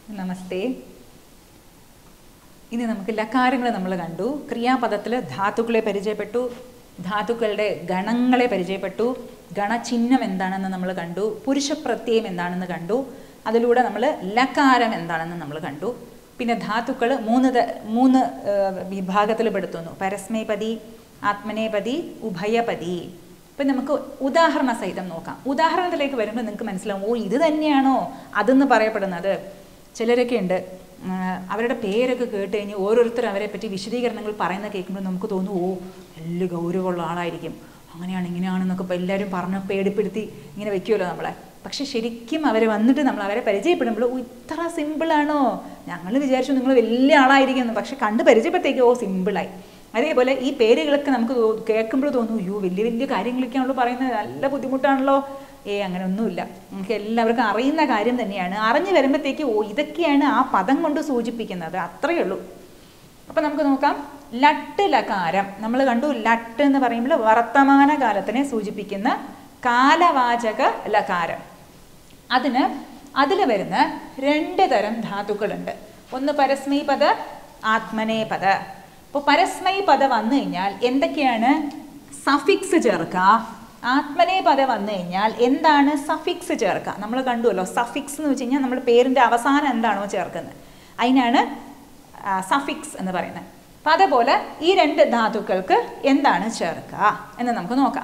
നമസ്തേ ഇനി നമുക്ക് ലക്കാരങ്ങൾ നമ്മൾ കണ്ടു ക്രിയാപദത്തിൽ ധാതുക്കളെ പരിചയപ്പെട്ടു ധാതുക്കളുടെ ഗണങ്ങളെ പരിചയപ്പെട്ടു ഗണചിഹ്നം എന്താണെന്ന് നമ്മൾ കണ്ടു പുരുഷപ്രത്യയം എന്താണെന്ന് കണ്ടു അതിലൂടെ നമ്മൾ ലക്കാരം എന്താണെന്ന് നമ്മൾ കണ്ടു പിന്നെ ധാതുക്കൾ മൂന്ന് ത- മൂന്ന് വിഭാഗത്തിൽ പെടുത്തുന്നു പരസ്മൈപതി ആത്മനേപതി ഉഭയപതി ഇപ്പം നമുക്ക് ഉദാഹരണ സഹിതം നോക്കാം ഉദാഹരണത്തിലേക്ക് വരുമ്പോൾ നിങ്ങൾക്ക് മനസ്സിലാവും ഓ ഇത് തന്നെയാണോ അതെന്ന് പറയപ്പെടുന്നത് ചിലരൊക്കെ ഉണ്ട് ആ, അവരുടെ പേരൊക്കെ കേട്ട് കഴിഞ്ഞ് ഓരോരുത്തർ അവരെ പറ്റി വിശദീകരണങ്ങൾ പറയുന്ന കേൾക്കുമ്പോൾ നമുക്ക് തോന്നും ഓ വലിയ ഗൗരവമുള്ള ആളായിരിക്കും അങ്ങനെയാണ് ഇങ്ങനെയാണെന്നൊക്കെ ഇപ്പോൾ എല്ലാവരും പറഞ്ഞ് പേടിപ്പെടുത്തി ഇങ്ങനെ വെക്കുമല്ലോ നമ്മളെ പക്ഷെ ശരിക്കും അവർ വന്നിട്ട് നമ്മൾ അവരെ പരിചയപ്പെടുമ്പോൾ ഓ ഇത്ര സിമ്പിളാണോ ഞങ്ങൾ വിചാരിച്ചു നിങ്ങൾ വലിയ ആളായിരിക്കും എന്ന് പക്ഷെ കണ്ട് പരിചയപ്പെടുത്തേക്ക് ഓ സിമ്പിളായി അതേപോലെ ഈ പേരുകളൊക്കെ നമുക്ക് കേൾക്കുമ്പോൾ തോന്നും അയ്യോ വലിയ വലിയ കാര്യങ്ങളൊക്കെയാണല്ലോ പറയുന്നത് നല്ല ബുദ്ധിമുട്ടാണല്ലോ ഏ അങ്ങനെ ഒന്നുമില്ല നമുക്ക് എല്ലാവർക്കും അറിയുന്ന കാര്യം തന്നെയാണ് അറിഞ്ഞു വരുമ്പോഴത്തേക്ക് ഓ ഇതൊക്കെയാണ് ആ പദം കൊണ്ട് സൂചിപ്പിക്കുന്നത് അത്രയേ ഉള്ളൂ അപ്പം നമുക്ക് നോക്കാം ലട്ട് ലകാരം നമ്മൾ കണ്ടു ലട്ട് എന്ന് പറയുമ്പോൾ വർത്തമാന കാലത്തിനെ സൂചിപ്പിക്കുന്ന കാലവാചക ലകാരം അതിന് അതിൽ വരുന്ന രണ്ട് തരം ധാതുക്കളുണ്ട് ഒന്ന് പരസ്മൈപദ ആത്മനേപദ അപ്പോൾ പരസ്മൈപദ വന്നു കഴിഞ്ഞാൽ എന്തൊക്കെയാണ് സഫിക്സ് ചേർക്കുക ആത്മനേപദ വന്നു കഴിഞ്ഞാൽ എന്താണ് സഫിക്സ് ചേർക്കുക നമ്മൾ കണ്ടുവല്ലോ സഫിക്സ് എന്ന് വെച്ച് കഴിഞ്ഞാൽ നമ്മൾ പേരിൻ്റെ അവസാനം എന്താണോ ചേർക്കുന്നത് അതിനാണ് സഫിക്സ് എന്ന് പറയുന്നത് അപ്പം അതേപോലെ ഈ രണ്ട് ധാതുക്കൾക്ക് എന്താണ് ചേർക്കുക എന്ന് നമുക്ക് നോക്കാം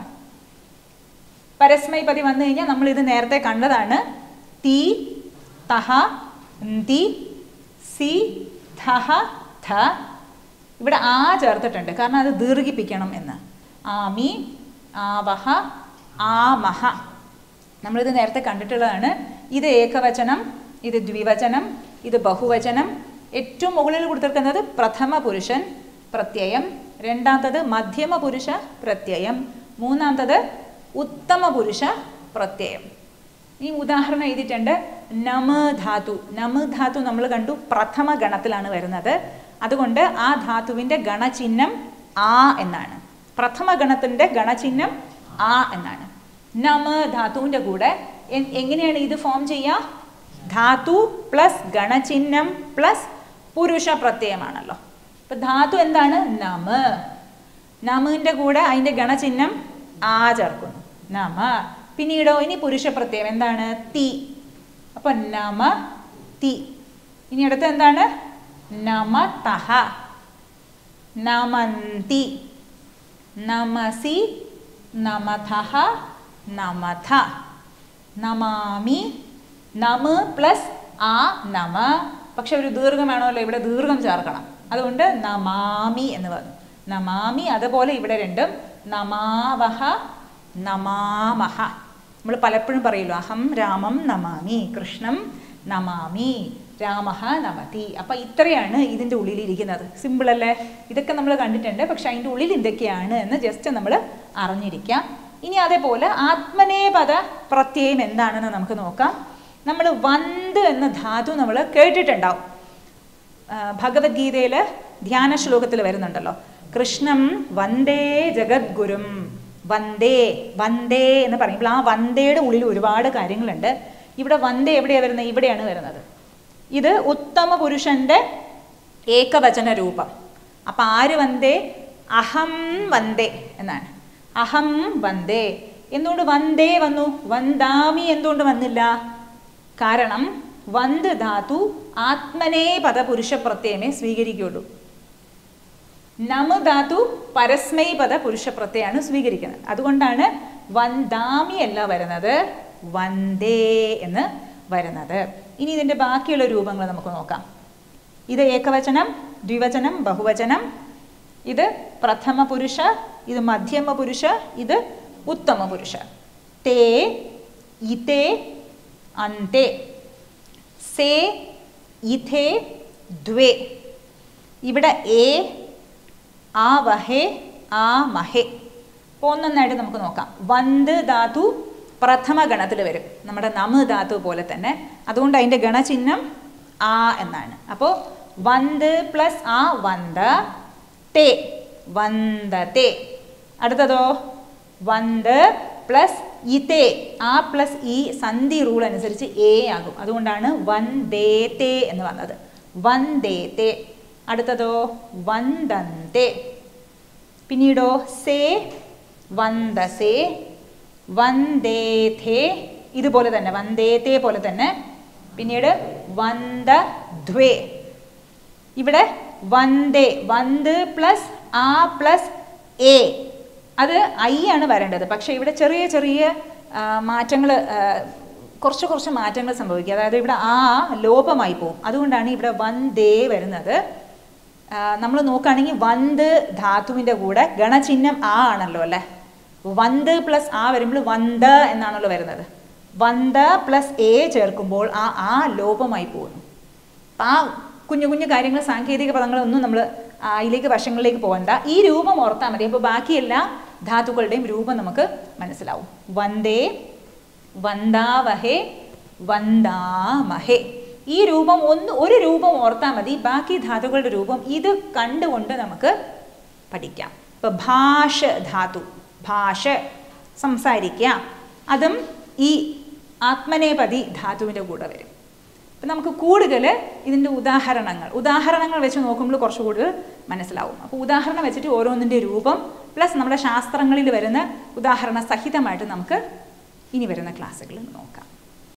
പരസ്മൈപതി വന്നു കഴിഞ്ഞാൽ നമ്മൾ ഇത് നേരത്തെ കണ്ടതാണ് തീ തഹ തി സി ധഹ ധ ഇവിടെ ആ ചേർത്തിട്ടുണ്ട് കാരണം അത് ദീർഘിപ്പിക്കണം എന്ന് ആമി ആവഹ ആമഹ നമ്മളിത് നേരത്തെ കണ്ടിട്ടുള്ളതാണ് ഇത് ഏകവചനം ഇത് ദ്വിവചനം ഇത് ബഹുവചനം ഏറ്റവും മുകളിൽ കൊടുത്തിരിക്കുന്നത് പ്രഥമ പുരുഷൻ പ്രത്യയം രണ്ടാമത്തത് മധ്യമ പുരുഷ പ്രത്യയം മൂന്നാമത്തത് ഉത്തമ പുരുഷ പ്രത്യയം ഈ ഉദാഹരണം എഴുതിയിട്ടുണ്ട് നമ ധാതു നമ ധാതു നമ്മൾ കണ്ടു പ്രഥമ ഗണത്തിലാണ് വരുന്നത് അതുകൊണ്ട് ആ ധാതുവിൻ്റെ ഗണചിഹ്നം ആ എന്നാണ് പ്രഥമ ഗണത്തിൻ്റെ ഗണചിഹ്നം ആ എന്നാണ് നമ ധാതുവിൻ്റെ കൂടെ എ- എങ്ങനെയാണ് ഇത് ഫോം ചെയ്യുക ധാതു പ്ലസ് ഗണചിഹ്നം പ്ലസ് പുരുഷ പ്രത്യയമാണല്ലോ അപ്പൊ ധാതു എന്താണ് നമ നമിന്റെ കൂടെ അതിന്റെ ഗണചിഹ്നം ആ ചേർക്കുന്നു നമ പിന്നീടോ ഇനി പുരുഷ പ്രത്യയം എന്താണ് തി അപ്പൊ നമ തി ഇനി അടുത്ത എന്താണ് നമ തഹ നമന്തി നമസി നമഥ നമഥ നമാമി നമ പ്ലസ് ആ നമ പക്ഷെ ഒരു ദീർഘം വേണമല്ലോ ഇവിടെ ദീർഘം ചേർക്കണം അതുകൊണ്ട് നമാമി എന്ന് പറഞ്ഞു നമാമി അതുപോലെ ഇവിടെ രണ്ടും നമാവഹ നമാമഹ നമ്മൾ പലപ്പോഴും പറയുമല്ലോ അഹം രാമം നമാമി കൃഷ്ണം നമാമി രാമഹ നമതി അപ്പൊ ഇത്രയാണ് ഇതിൻ്റെ ഉള്ളിലിരിക്കുന്നത് സിമ്പിൾ അല്ലേ ഇതൊക്കെ നമ്മൾ കണ്ടിട്ടുണ്ട് പക്ഷെ അതിൻ്റെ ഉള്ളിൽ എന്തൊക്കെയാണ് എന്ന് ജസ്റ്റ് നമ്മൾ അറിഞ്ഞിരിക്കാം ഇനി അതേപോലെ ആത്മനേപദ പ്രത്യയം എന്താണെന്ന് നമുക്ക് നോക്കാം നമ്മൾ വന്ത് എന്ന ധാതു നമ്മൾ കേട്ടിട്ടുണ്ടാവും ആ, ഭഗവത്ഗീതയിൽ ധ്യാന ശ്ലോകത്തിൽ വരുന്നുണ്ടല്ലോ കൃഷ്ണം വന്ദേ ജഗദ്ഗുരും വന്ദേ വന്ദേ എന്ന് പറയുമ്പോൾ ആ വന്ദയുടെ ഉള്ളിൽ ഒരുപാട് കാര്യങ്ങളുണ്ട് ഇവിടെ വന്ദേ എവിടെയാണ് വരുന്നത് ഇവിടെയാണ് വരുന്നത് ഇത് ഉത്തമ പുരുഷന്റെ ഏകവചന രൂപം അപ്പം ആര് വന്ദേ അഹം വന്ദേ എന്നാണ് അഹം വന്ദേ എന്തുകൊണ്ട് വന്ദേ വന്നു വന്ദാമി എന്തുകൊണ്ട് വന്നില്ല കാരണം വന്ത് ധാതു ആത്മനേ പദപുരുഷ പ്രത്യയമേ സ്വീകരിക്കുകയുള്ളൂ നമ ധാതു പരസ്മൈ പദ പുരുഷ പ്രത്യയാണ് സ്വീകരിക്കുന്നത് അതുകൊണ്ടാണ് വന്ദാമി അല്ല വരുന്നത് വന്ദേ എന്ന് വരുന്നത് ഇനി ഇതിൻ്റെ ബാക്കിയുള്ള രൂപങ്ങൾ നമുക്ക് നോക്കാം ഇത് ഏകവചനം ദ്വിവചനം ബഹുവചനം ഇത് പ്രഥമ പുരുഷ ഇത് മധ്യമ പുരുഷ ഇത് ഉത്തമ പുരുഷ തേ ഇതേ അന്തേ സേ ഇഥേ ദ്വേ ഇവിടെ എ ആ വഹേ ആ മഹേ അപ്പോൾ ഒന്നൊന്നായിട്ട് നമുക്ക് നോക്കാം വന്ത് ധാതു പ്രഥമ ഗണത്തിൽ വരും നമ്മുടെ നമ ധാതു പോലെ തന്നെ അതുകൊണ്ട് അതിൻ്റെ ഗണചിഹ്നം ആ എന്നാണ് അപ്പോൾ വന്ത് പ്ലസ് ആ വന്ദ തേ വന്ദതേ അടുത്തതോ വന്ത് പ്ലസ് ഇതേ ആ പ്ലസ് ഈ സന്ധി റൂൾ അനുസരിച്ച് എ ആകും അതുകൊണ്ടാണ് വന്ദേതേ എന്ന് വന്നത് വന്ദേതേ അടുത്തതോ വന്ദന്തേ പിന്നീടോ സേ വന്ദസേ വന്ദേഥേ ഇതുപോലെ തന്നെ വന്ദേതേ പോലെ തന്നെ പിന്നീട് വന്ദധ്വേ ഇവിടെ വന്ദേ വന്ത് പ്ലസ് ആ പ്ലസ് എ അത് ഐ ആണ് വരേണ്ടത് പക്ഷേ ഇവിടെ ചെറിയ ചെറിയ മാറ്റങ്ങൾ കുറച്ച് കുറച്ച് മാറ്റങ്ങൾ സംഭവിക്കുക അതായത് ഇവിടെ ആ ലോപമായി പോകും അതുകൊണ്ടാണ് ഇവിടെ വന്ദേ വരുന്നത് നമ്മൾ നോക്കുകയാണെങ്കിൽ വന്ത് ധാതുവിൻ്റെ കൂടെ ഗണചിഹ്നം ആ ആണല്ലോ അല്ലേ വന്ത് പ്ലസ് ആ വരുമ്പോൾ വന്ത് എന്നാണല്ലോ വരുന്നത് വന്ത് പ്ലസ് എ ചേർക്കുമ്പോൾ ആ ആ ലോപമായി പോകുന്നു ആ കുഞ്ഞു കുഞ്ഞു കാര്യങ്ങൾ സാങ്കേതിക പദങ്ങളൊന്നും നമ്മൾ അതിലേക്ക് വശങ്ങളിലേക്ക് പോകണ്ട ഈ രൂപം ഓർത്താൽ മതി അപ്പോൾ ബാക്കി എല്ലാ ധാതുക്കളുടെയും രൂപം നമുക്ക് മനസ്സിലാവും വന്ദേ വന്ദാവഹേ വന്ദാമഹേ ഈ രൂപം ഒന്ന് ഒരു രൂപം ഓർത്താൽ മതി ബാക്കി ധാതുക്കളുടെ രൂപം ഇത് കണ്ടുകൊണ്ട് നമുക്ക് പഠിക്കാം ഇപ്പം ഭാഷ ധാതു ഭാഷ സംസാരിക്കുക അതും ഈ ആത്മനേപതി ധാതുവിൻ്റെ കൂടെ വരും അപ്പം നമുക്ക് കൂടുതൽ ഇതിൻ്റെ ഉദാഹരണങ്ങൾ ഉദാഹരണങ്ങൾ വെച്ച് നോക്കുമ്പോൾ കുറച്ച് കൂടുതൽ മനസ്സിലാവും അപ്പോൾ ഉദാഹരണം വെച്ചിട്ട് ഓരോന്നിൻ്റെ രൂപം പ്ലസ് നമ്മുടെ ശാസ്ത്രങ്ങളിൽ വരുന്ന ഉദാഹരണ സഹിതമായിട്ട് നമുക്ക് ഇനി വരുന്ന ക്ലാസ്സുകളിൽ നോക്കാം